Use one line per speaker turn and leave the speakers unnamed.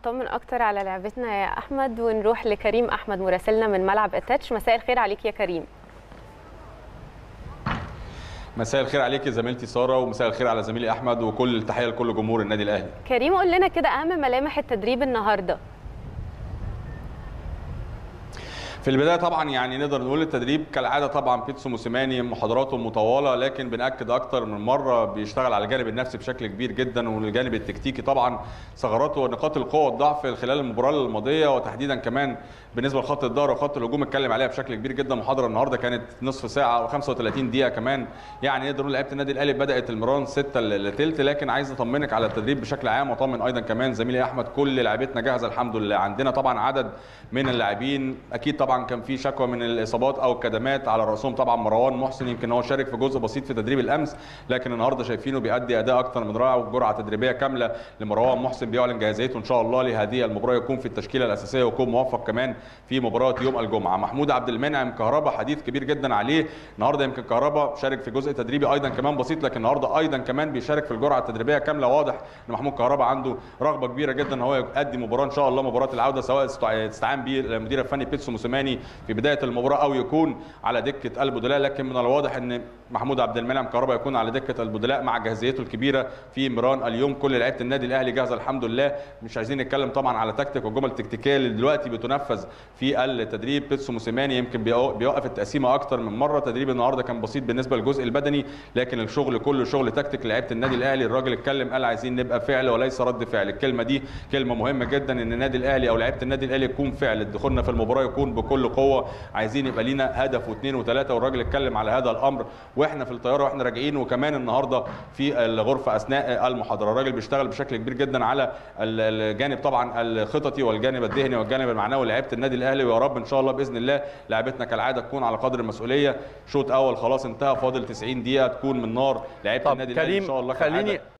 نطمن اكتر على لعبتنا يا احمد ونروح لكريم احمد مراسلنا من ملعب التاتش مساء الخير عليك يا كريم
مساء الخير عليك يا زميلتي ساره ومساء الخير على زميلي احمد وكل التحيه لكل جمهور النادي الاهلي
كريم قول لنا كده اهم ملامح التدريب النهارده
في البدايه طبعا يعني نقدر نقول التدريب كالعاده طبعا بيتسو موسيماني محاضراته مطوله لكن بناكد اكتر من مره بيشتغل على الجانب النفسي بشكل كبير جدا والجانب التكتيكي طبعا ثغراته ونقاط القوه والضعف خلال المباراه الماضيه وتحديدا كمان بالنسبه لخط الظهر وخط الهجوم اتكلم عليها بشكل كبير جدا محاضره النهارده كانت نصف ساعه و35 دقيقه كمان يعني نقدر نقول لعيبه النادي الاهلي بدات المران 6 لثلث لكن عايز اطمنك على التدريب بشكل عام واطمن ايضا كمان زميلي احمد كل لعيبتنا جاهزه الحمد لله عندنا طبعا عدد من اللاعبين اكيد طبعا كان في شكوى من الاصابات او الكدمات على راسهم طبعا مروان محسن يمكن هو شارك في جزء بسيط في تدريب الامس لكن النهارده شايفينه بيأدي اداء اكتر من رائع وجرعه تدريبيه كامله لمروان محسن بيعلن جاهزيته ان شاء الله لهذه المباراه يكون في التشكيله الاساسيه ويكون موفق كمان في مباراه يوم الجمعه محمود عبد المنعم كهربا حديث كبير جدا عليه النهارده يمكن كهربا شارك في جزء تدريبي ايضا كمان بسيط لكن النهارده ايضا كمان بيشارك في الجرعه التدريبيه كامله واضح ان محمود كهربا عنده رغبه كبيره جدا ان هو يؤدي مباراه ان شاء الله مباراه العوده سواء استعان به المدير الفني بيتسو موسيماني في بدايه المباراه او يكون على دكه البدلاء لكن من الواضح ان محمود عبد المنعم كهربا يكون على دكه البدلاء مع جاهزيته الكبيره في ميران اليوم كل لعيبه النادي الاهلي جاهزه الحمد لله مش عايزين نتكلم طبعا على تكتيك والجمل التكتيكيه اللي دلوقتي بتنفذ في التدريب بيتسو موسيماني يمكن بيوقف التقسيمه اكتر من مره تدريب النهارده كان بسيط بالنسبه للجزء البدني لكن الشغل كله شغل تكتيك لعيبه النادي الاهلي الراجل اتكلم قال عايزين نبقى فعل وليس رد فعل الكلمه دي كلمه مهمه جدا ان النادي الاهلي او لعيبه النادي الاهلي يكون فعل دخولنا في المباراه يكون بكل قوه عايزين يبقى لينا هدف واثنين وثلاثه والراجل اتكلم على هذا الامر واحنا في الطياره واحنا راجعين وكمان النهارده في الغرفه اثناء المحاضره الراجل بيشتغل بشكل كبير جدا على الجانب طبعا الخططي والجانب الذهني والجانب المعنوي لعيبه النادي الاهلي ويا رب ان شاء الله باذن الله لعيبتنا كالعاده تكون على قدر المسؤوليه شوط اول خلاص انتهى فاضل 90 دقيقه تكون من نار لعيبه النادي الاهلي ان شاء الله
خليني